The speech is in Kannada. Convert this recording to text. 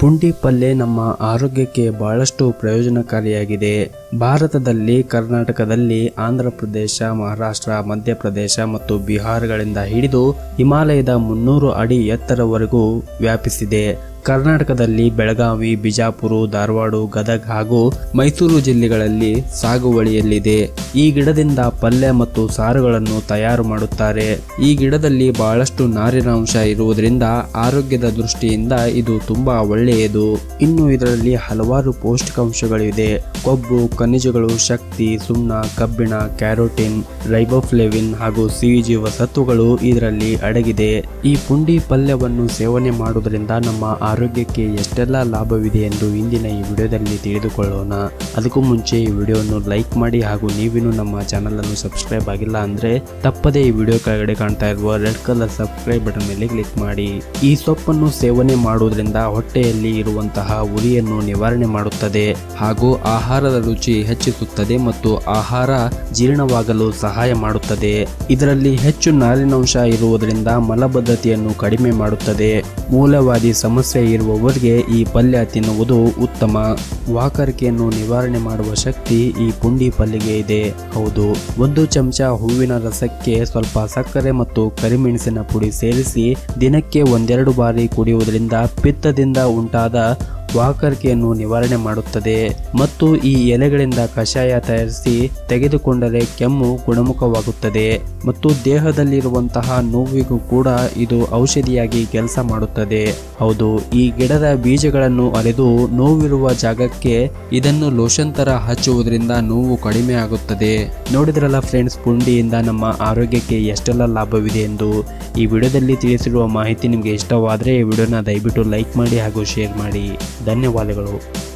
ಪುಂಡಿ ಪಲ್ಯ ನಮ್ಮ ಆರೋಗ್ಯಕ್ಕೆ ಬಹಳಷ್ಟು ಪ್ರಯೋಜನಕಾರಿಯಾಗಿದೆ ಭಾರತದಲ್ಲಿ ಕರ್ನಾಟಕದಲ್ಲಿ ಆಂಧ್ರ ಪ್ರದೇಶ ಮಹಾರಾಷ್ಟ್ರ ಮಧ್ಯಪ್ರದೇಶ ಮತ್ತು ಬಿಹಾರಗಳಿಂದ ಹಿಡಿದು ಹಿಮಾಲಯದ ಮುನ್ನೂರು ಅಡಿ ಎತ್ತರವರೆಗೂ ವ್ಯಾಪಿಸಿದೆ ಕರ್ನಾಟಕದಲ್ಲಿ ಬೆಳಗಾವಿ ಬಿಜಾಪುರ ಧಾರವಾಡ ಗದಗ ಹಾಗೂ ಮೈಸೂರು ಜಿಲ್ಲೆಗಳಲ್ಲಿ ಸಾಗುವಳಿಯಲ್ಲಿದೆ ಈ ಗಿಡದಿಂದ ಪಲ್ಯ ಮತ್ತು ಸಾರುಗಳನ್ನು ತಯಾರು ಮಾಡುತ್ತಾರೆ ಈ ಗಿಡದಲ್ಲಿ ಬಹಳಷ್ಟು ನಾರಿನಾಂಶ ಇರುವುದರಿಂದ ಆರೋಗ್ಯದ ದೃಷ್ಟಿಯಿಂದ ಇದು ತುಂಬಾ ಒಳ್ಳೆಯದು ಇನ್ನು ಇದರಲ್ಲಿ ಹಲವಾರು ಪೌಷ್ಟಿಕಾಂಶಗಳಿವೆ ಕೊಬ್ಬು ಖನಿಜಗಳು ಶಕ್ತಿ ಸುಣ್ಣ ಕಬ್ಬಿಣ ಕ್ಯಾರೋಟಿನ್ ರೈಬೋಫ್ಲೇವಿನ್ ಹಾಗೂ ಸಿಹಿ ಜೀವಸತ್ವಗಳು ಇದರಲ್ಲಿ ಅಡಗಿದೆ ಈ ಪುಂಡಿ ಪಲ್ಯವನ್ನು ಸೇವನೆ ಮಾಡುವುದರಿಂದ ನಮ್ಮ ಆರೋಗ್ಯಕ್ಕೆ ಎಷ್ಟೆಲ್ಲ ಲಾಭವಿದೆ ಎಂದು ಇಂದಿನ ಈ ವಿಡಿಯೋದಲ್ಲಿ ತಿಳಿದುಕೊಳ್ಳೋಣ ಅದಕ್ಕೂ ಮುಂಚೆ ಈ ವಿಡಿಯೋವನ್ನು ಲೈಕ್ ಮಾಡಿ ಹಾಗೂ ನೀವಿನ್ನೂ ನಮ್ಮ ಚಾನಲ್ ಅನ್ನು ಸಬ್ಸ್ಕ್ರೈಬ್ ಆಗಿಲ್ಲ ಅಂದ್ರೆ ತಪ್ಪದೇ ಈ ವಿಡಿಯೋ ಕೆಳಗಡೆ ಕಾಣ್ತಾ ಇರುವ ರೆಡ್ ಕಲರ್ ಸಬ್ಸ್ಕ್ರೈಬ್ ಬಟನ್ ಮೇಲೆ ಕ್ಲಿಕ್ ಮಾಡಿ ಈ ಸೊಪ್ಪನ್ನು ಸೇವನೆ ಮಾಡುವುದರಿಂದ ಹೊಟ್ಟೆಯಲ್ಲಿ ಇರುವಂತಹ ಉರಿಯನ್ನು ನಿವಾರಣೆ ಮಾಡುತ್ತದೆ ಹಾಗೂ ಆಹಾರದ ರುಚಿ ಹೆಚ್ಚಿಸುತ್ತದೆ ಮತ್ತು ಆಹಾರ ಜೀರ್ಣವಾಗಲು ಸಹಾಯ ಮಾಡುತ್ತದೆ ಇದರಲ್ಲಿ ಹೆಚ್ಚು ನಾರಿನಾಂಶ ಇರುವುದರಿಂದ ಮಲಬದ್ಧತೆಯನ್ನು ಕಡಿಮೆ ಮಾಡುತ್ತದೆ ಮೂಲವಾದಿ ಸಮಸ್ಯೆ ಇರುವವರಿಗೆ ಈ ಪಲ್ಯ ತಿನ್ನುವುದು ಉತ್ತಮ ವಾಕರಿಕೆಯನ್ನು ನಿವಾರಣೆ ಮಾಡುವ ಶಕ್ತಿ ಈ ಪುಂಡಿ ಪಲ್ಯಗೆ ಇದೆ ಹೌದು ಒಂದು ಚಮಚ ಹೂವಿನ ರಸಕ್ಕೆ ಸ್ವಲ್ಪ ಸಕ್ಕರೆ ಮತ್ತು ಕರಿಮೆಣಸಿನ ಪುಡಿ ಸೇರಿಸಿ ದಿನಕ್ಕೆ ಒಂದೆರಡು ಬಾರಿ ಕುಡಿಯುವುದರಿಂದ ಪಿತ್ತದಿಂದ ಉಂಟಾದ ವಾಕರಿಕೆಯನ್ನು ನಿವಾರಣೆ ಮಾಡುತ್ತದೆ ಮತ್ತು ಈ ಎಲೆಗಳಿಂದ ಕಷಾಯ ತಯಾರಿಸಿ ತೆಗೆದುಕೊಂಡರೆ ಕೆಮ್ಮು ಗುಣಮುಖವಾಗುತ್ತದೆ ಮತ್ತು ದೇಹದಲ್ಲಿರುವಂತಹ ನೋವಿಗೂ ಕೂಡ ಇದು ಔಷಧಿಯಾಗಿ ಕೆಲಸ ಮಾಡುತ್ತದೆ ಹೌದು ಈ ಗಿಡದ ಬೀಜಗಳನ್ನು ಅರೆದು ನೋವಿರುವ ಜಾಗಕ್ಕೆ ಇದನ್ನು ಲೋಷನ್ ತರ ಹಚ್ಚುವುದರಿಂದ ನೋವು ಕಡಿಮೆ ಆಗುತ್ತದೆ ನೋಡಿದ್ರಲ್ಲ ಫ್ರೆಂಡ್ಸ್ ಪುಂಡಿಯಿಂದ ನಮ್ಮ ಆರೋಗ್ಯಕ್ಕೆ ಎಷ್ಟೆಲ್ಲ ಲಾಭವಿದೆ ಎಂದು ಈ ವಿಡಿಯೋದಲ್ಲಿ ತಿಳಿಸಿರುವ ಮಾಹಿತಿ ನಿಮಗೆ ಇಷ್ಟವಾದರೆ ಈ ವಿಡಿಯೋನ ದಯವಿಟ್ಟು ಲೈಕ್ ಮಾಡಿ ಹಾಗೂ ಶೇರ್ ಮಾಡಿ ಧನ್ಯವಾದಗಳು